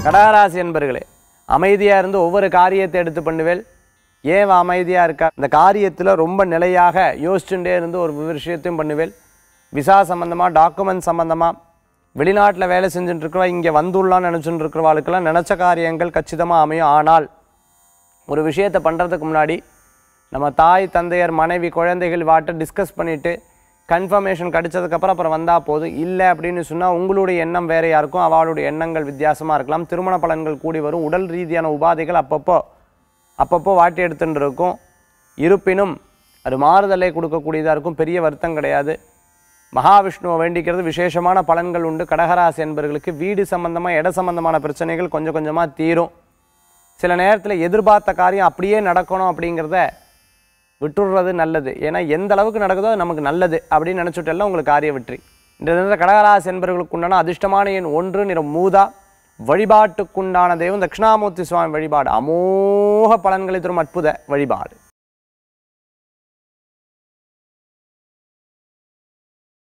கடகராசி என்பர்களே அமைதியாக இருந்து ஒவ்வொரு காரியத்தை எடுத்து பண்ணுவேல் ஏன் இவன் அமைதியாக இருக்கா இந்த காரியத்தில் ரொம்ப நிலையாக யோசிச்சுட்டே இருந்து ஒரு விஷயத்தையும் பண்ணுவேல் விசா சம்மந்தமாக டாக்குமெண்ட் சம்மந்தமாக வெளிநாட்டில் வேலை செஞ்சுட்டு இருக்கிறவா இங்கே வந்துள்ளான்னு நினச்சிட்டு இருக்கிறவாளுக்கெல்லாம் நினச்ச காரியங்கள் கச்சிதமாக அமையும் ஆனால் ஒரு விஷயத்தை பண்ணுறதுக்கு முன்னாடி நம்ம தாய் தந்தையர் மனைவி குழந்தைகள் வாட்ட டிஸ்கஸ் பண்ணிவிட்டு கன்ஃபர்மேஷன் கிடைச்சதுக்கப்புறம் அப்புறம் வந்தால் போதும் இல்லை அப்படின்னு சொன்னால் உங்களுடைய எண்ணம் வேறையாக இருக்கும் அவளுடைய எண்ணங்கள் வித்தியாசமாக இருக்கலாம் திருமண பலன்கள் கூடி வரும் உடல் ரீதியான உபாதைகள் அப்பப்போ அப்பப்போ வாட்டி எடுத்துட்டு இருக்கும் இருப்பினும் அது மாறுதலை கொடுக்கக்கூடியதாக இருக்கும் பெரிய வருத்தம் கிடையாது மகாவிஷ்ணுவை வேண்டிக்கிறது விசேஷமான பலன்கள் உண்டு கடகராசி என்பவர்களுக்கு வீடு சம்பந்தமாக இட சம்பந்தமான பிரச்சனைகள் கொஞ்சம் கொஞ்சமாக தீரும் சில நேரத்தில் எதிர்பார்த்த காரியம் அப்படியே நடக்கணும் அப்படிங்கிறத விட்டுடுறது நல்லது ஏன்னா எந்த அளவுக்கு நடக்குதோ அது நமக்கு நல்லது அப்படின்னு நினச்சிட்டெல்லாம் உங்களுக்கு காரிய வெற்றி இந்த நேரத்தில் கடகராசி என்பவர்களுக்கு உண்டான அதிர்ஷ்டமான எண் ஒன்று நிறம் மூதா வழிபாட்டுக்குண்டான தெய்வம் தட்சிணாமூர்த்தி சுவாமி வழிபாடு அமோக பலன்களை தரும் அற்புத வழிபாடு